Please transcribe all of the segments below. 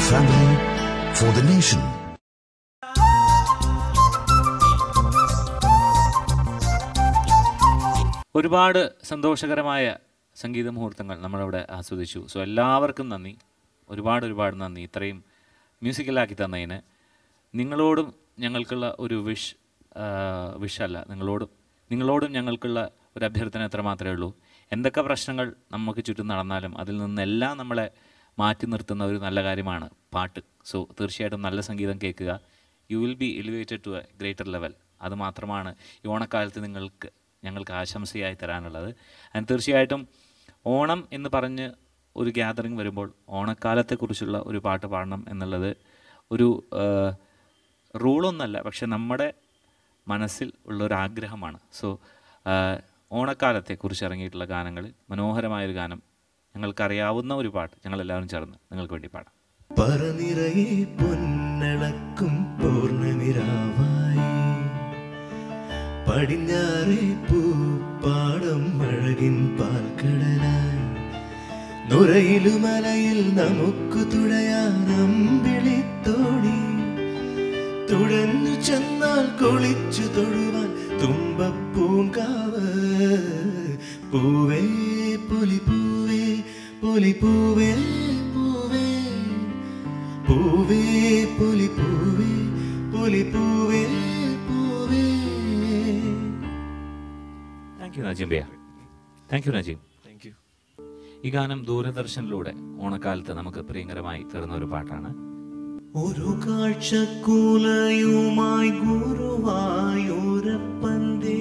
family, for the nation. ഒരുപാട് സന്തോഷകരമായ സംഗീത മുഹൂർത്തങ്ങൾ നമ്മളവിടെ ആസ്വദിച്ചു സോ എല്ലാവർക്കും നന്ദി ഒരുപാട് ഒരുപാട് നന്ദി ഇത്രയും മ്യൂസിക്കലാക്കി തന്നതിന് നിങ്ങളോടും ഞങ്ങൾക്കുള്ള ഒരു വിഷ് വിഷ് അല്ല നിങ്ങളോടും നിങ്ങളോടും ഞങ്ങൾക്കുള്ള ഒരു അഭ്യർത്ഥന എത്ര മാത്രമേ ഉള്ളൂ എന്തൊക്കെ പ്രശ്നങ്ങൾ നമുക്ക് ചുറ്റും നടന്നാലും അതിൽ നിന്നെല്ലാം നമ്മളെ മാറ്റി നിർത്തുന്ന ഒരു നല്ല കാര്യമാണ് പാട്ട് സോ തീർച്ചയായിട്ടും നല്ല സംഗീതം കേൾക്കുക you will be elevated to a greater level അത് മാത്രമാണ് ഈ ഓണക്കാലത്ത് നിങ്ങൾക്ക് ഞങ്ങൾക്ക് ആശംസയായി തരാനുള്ളത് ആൻഡ് തീർച്ചയായിട്ടും ഓണം എന്ന് പറഞ്ഞ് ഒരു ഗ്യാതറിംഗ് വരുമ്പോൾ ഓണക്കാലത്തെക്കുറിച്ചുള്ള ഒരു പാട്ട് പാടണം എന്നുള്ളത് ഒരു റൂളൊന്നല്ല പക്ഷെ നമ്മുടെ മനസ്സിൽ ഉള്ളൊരു ആഗ്രഹമാണ് സോ ഓണക്കാലത്തെക്കുറിച്ച് ഇറങ്ങിയിട്ടുള്ള ഗാനങ്ങളിൽ മനോഹരമായൊരു ഗാനം ഞങ്ങൾക്കറിയാവുന്ന ഒരു പാട്ട് ഞങ്ങളെല്ലാവരും ചേർന്ന് നിങ്ങൾക്ക് വേണ്ടി പാടാം പറനിറയെ പൊന്നളക്കും പൂർണ്ണനിരാവായി പടിഞ്ഞാറെ പൂപ്പാടം അഴകിൻ പാൽക്കടലായി നുരയിലുമലയിൽ നമുക്ക് തുഴയാനമ്പിളിത്തോടി തുഴഞ്ഞു ചെന്നാൽ കുളിച്ചു തൊഴുവാൻ തുമ്പപ്പൂങ്കാവ് പൂവേ പുലി പൂവേ പുലി പൂവേ പൂവേ പൂവേ പുലി പൂവേ പുലി പൂവേ പൂവേ താങ്ക് യു നജീം ബിയ thank you Najeem thank you ഈ ഗാനം ദൂരദർശനിലൂടെ ഓണക്കാലത്ത് നമുക്ക് പ്രിയങ്കരമായി തീർന്ന ഒരു പാട്ടാണ് ഒരു കാഴ്ചക്കൂലയുമായി ഗുരുവായൂരപ്പന്റെ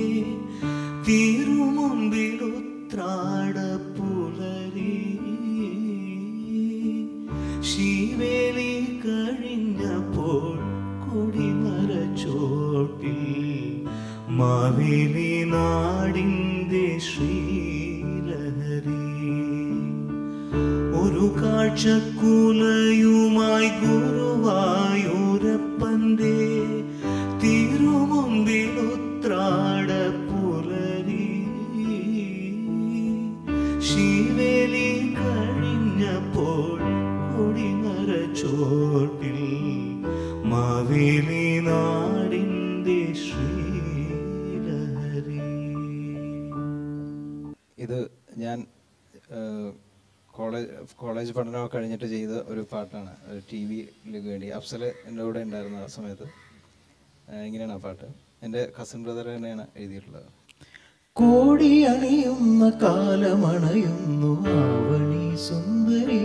തിരുമുമ്പിലുത്രാട പുലരി ശിവേലി കഴിഞ്ഞപ്പോൾ കൊടിമര ചോട്ടിൽ മാവേലി നാടിന്റെ ശ്രീലഹരി ഒരു കാഴ്ചക്കൂലയുമായി ഗുരുവായൂരപ്പന്റെ തിരുമുമ്പിലുത്രാട പുലരി ശിവേലി കഴിഞ്ഞപ്പോൾ കൊടിമര ചോട്ടിൽ മാവേലി നാടിന്റെ ശ്രീലഹരി ഇത് ഞാൻ കോളേജ് കോളേജ് പഠനമൊക്കെ കഴിഞ്ഞിട്ട് ചെയ്ത ഒരു പാട്ടാണ് ഒരു ടി വിയിലേക്ക് വേണ്ടി അഫ്സൽ എൻ്റെ കൂടെ ഉണ്ടായിരുന്ന ആ സമയത്ത് ആ, ഇങ്ങനെയാണ് ആ പാട്ട് എൻ്റെ കസിൻ ബ്രദർ തന്നെയാണ് എഴുതിയിട്ടുള്ളത് കോടി അണിയുന്ന കാലമണയുന്നു ആവണി സുന്ദരി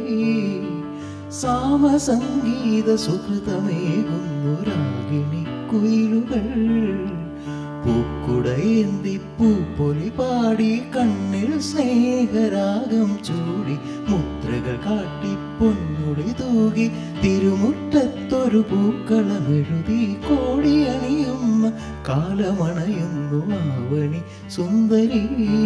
സാമസംഗീത സുഹൃതമേകുന്നു രാഗിണി കുയിലുകൾ പൂക്കുടയേന്തി പൂപ്പൊലി പാടി കണ്ണിൽ സ്നേഹരാഗം ചൂടി മുദ്രകൾ കാട്ടി പൊന്നുടി തൂകി തിരുമുറ്റത്തൊരു പൂക്കളമെഴുതി കോടി അണിയുന്ന കാലമണയുന്നു ആവണി സുന്ദരി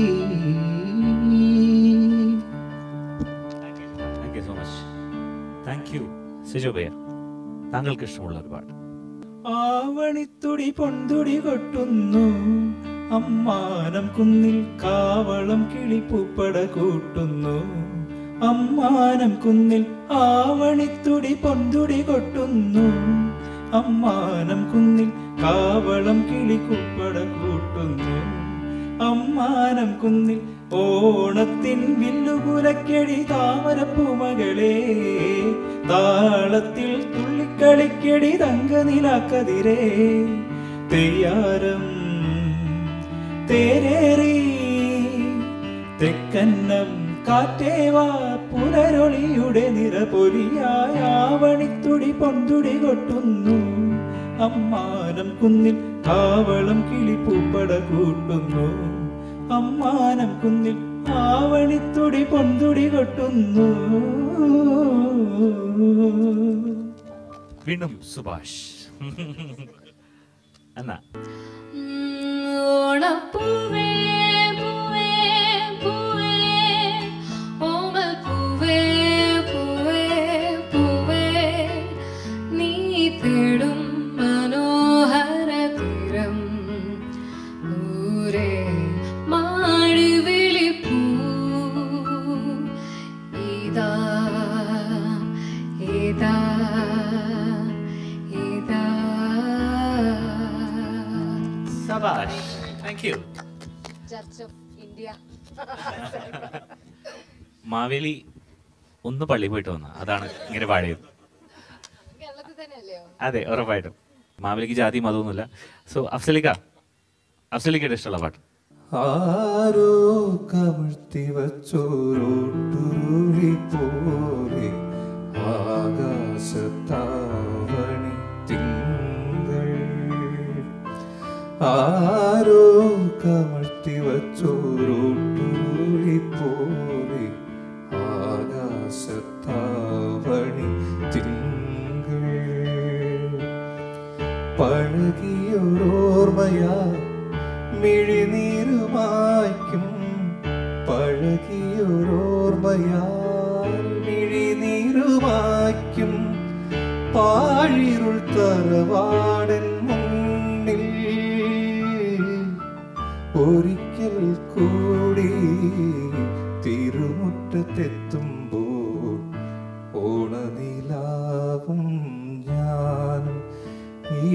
thank you so much thank you Sijo bhaiya താങ്കൾക്ക് ഇഷ്ടമുള്ള ഒരു പാട്ട് ആവണിത്തുടി പൊന്തുടി കൊട്ടുന്നു അമ്മാനം കുന്നിൽ കാവളം കിളിപ്പൂപ്പട കൂട്ടുന്നു അമ്മാനം കുന്നിൽ ആവണിത്തുടി പൊന്തുടി കൊട്ടുന്നു അമ്മാനം കുന്നിൽ കാവളം കിളിക്കുപ്പട കൂട്ടുന്നു അമ്മാനം കുന്നിൽ ഓണത്തിൻ വില്ലുകുലക്കെടി താമരപ്പൂമകളെ താളത്തിൽ തുള്ളിക്കളിക്കെടി തങ്കനിലാക്കതിരേ തെയ്യാരം തേരേറി തെക്കന്നം കാറ്റേവാ പുനരൊളിയുടെ നിറപൊലിയായ ആവണിത്തുടി പൊന്തുടി കൊട്ടുന്നു അമ്മാനം കുന്നിൽ കാവളം കിളിപ്പൂപ്പട കൂട്ടുന്നു അമ്മാനം കുന്നിൽ ആവണിത്തുടി പൊന്തുടി കൊട്ടുന്നു വീണ്ടും സുഭാഷ് എന്നാ ഓണപ്പൂവേ പൂവേ പൂവേ ഓമൽപ്പൂവേ പൂവേ പൂവേ നീ തേടും മനോഹര തീരം ദൂരെ മാടി വിളിപ്പൂ ഇതാ ഇതാ ഇന്ത്യ മാവേലി ഒന്ന് പള്ളി പോയിട്ട് വന്ന അതാണ് ഇങ്ങനെ പാടിയത് കേരളത്തിൽ തന്നെയല്ലയോ അതെ ഉറപ്പായിട്ടും മാവേലിക്ക് ജാതി മതമൊന്നുമില്ല സോ അഫ്സലിക്ക അഫ്സലിക്കയുടെ ഇഷ്ടമുള്ള പാട്ട് ആരോ കമിഴ്ത്തി വച്ചോരോട്ടുരുളി പോലെ ആകാശത്താവണി തിങ്കൾ ആരോ കമിഴ്ത്തി വച്ചോരോട്ടുരുളി പോലെ ആകാശത്താവണി തിങ്കൾ പഴകിയൊരോർമ്മയാ മിഴിനീരുമായ്ക്കും പഴകിയൊരോർമ്മയാൽ മിഴിനീരുമായ്ക്കും പാഴിരുൾ തറവാടൻ മുന്നിൽ ഒരിക്കൽ കൂടി തിരുമുറ്റത്തെത്തുമ്പോൾ ഓണനിലാവും ഞാനും ഈ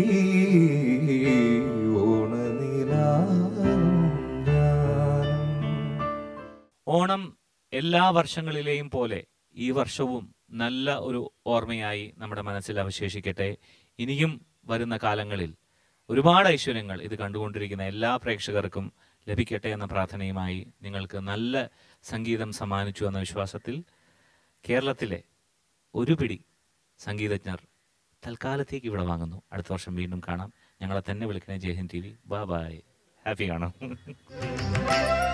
ഓണനിലാവും ഞാനും ഓണം എല്ലാ വർഷങ്ങളിലെയും പോലെ ഈ വർഷവും നല്ല ഒരു ഓർമ്മയായി നമ്മുടെ മനസ്സിൽ അവശേഷിക്കട്ടെ ഇനിയും വരുന്ന കാലങ്ങളിൽ ഒരുപാട് ഐശ്വര്യങ്ങൾ ഇത് കണ്ടുകൊണ്ടിരിക്കുന്ന എല്ലാ പ്രേക്ഷകർക്കും ലഭിക്കട്ടെ എന്ന പ്രാർത്ഥനയുമായി നിങ്ങൾക്ക് നല്ല സംഗീതം സമ്മാനിച്ചു എന്ന വിശ്വാസത്തിൽ കേരളത്തിലെ ഒരു പിടി സംഗീതജ്ഞർ തൽക്കാലത്തേക്ക് ഇവിടെ വാങ്ങുന്നു അടുത്ത വർഷം വീണ്ടും കാണാം ഞങ്ങളെ തന്നെ വിളിക്കണേ Jaihind T V bye happy കാണാം